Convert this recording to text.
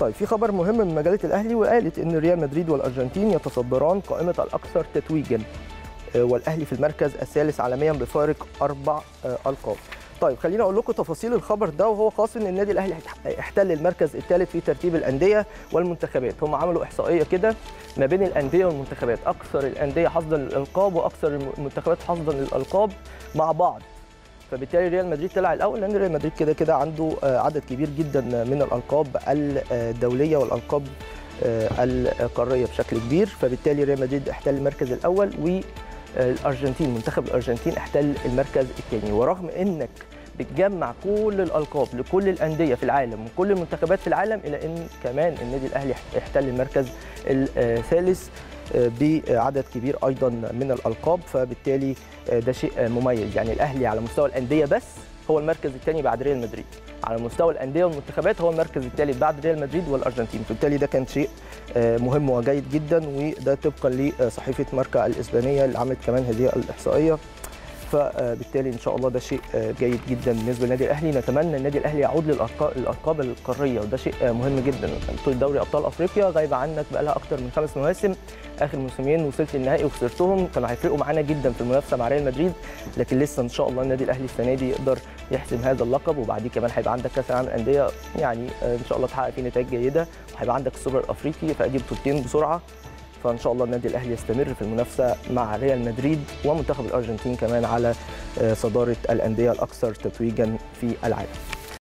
طيب في خبر مهم من مجله الاهلي وقالت ان ريال مدريد والارجنتين يتصدران قائمه الاكثر تتويجا آه، والاهلي في المركز الثالث عالميا بفارق اربع آه، القاب طيب خليني اقول لكم تفاصيل الخبر ده وهو خاص ان النادي الاهلي احتل المركز الثالث في ترتيب الانديه والمنتخبات هم عملوا احصائيه كده ما بين الانديه والمنتخبات اكثر الانديه حظا للالقاب واكثر المنتخبات حظا للالقاب مع بعض فبالتالي ريال مدريد طلع الاول لان ريال مدريد كده كده عنده آه، عدد كبير جدا من الالقاب الدوليه والالقاب آه، القاريه بشكل كبير فبالتالي ريال مدريد احتل المركز الاول والارجنتين منتخب الارجنتين احتل المركز الثاني ورغم انك بتجمع كل الالقاب لكل الانديه في العالم وكل المنتخبات في العالم الى ان كمان النادي الاهلي احتل المركز الثالث بعدد كبير ايضا من الالقاب فبالتالي ده شيء مميز يعني الاهلي على مستوى الانديه بس هو المركز الثاني بعد ريال مدريد على مستوى الانديه والمنتخبات هو المركز الثالث بعد ريال مدريد والارجنتين فبالتالي ده كان شيء مهم وجيد جدا وده طبقا لصحيفه ماركا الاسبانيه اللي عملت كمان هذه الاحصائيه فبالتالي ان شاء الله ده شيء جيد جدا بالنسبه للنادي الاهلي نتمنى النادي الاهلي يعود للالقاب القاريه وده شيء مهم جدا بطوله دوري ابطال افريقيا غايبه عنك بقى لها اكتر من خمس مواسم اخر موسمين وصلت النهائي وخسرتهم كانوا هيفرقوا معانا جدا في المنافسه مع ريال مدريد لكن لسه ان شاء الله النادي الاهلي السنه دي يقدر يحسم هذا اللقب وبعديه كمان هيبقى عندك كاس العالم للانديه يعني ان شاء الله تحقق فيه نتائج جيده وهيبقى عندك السوبر الافريقي فادي بطولتين بسرعه فان شاء الله النادي الاهلي يستمر في المنافسه مع ريال مدريد ومنتخب الارجنتين كمان على صداره الانديه الاكثر تتويجا في العالم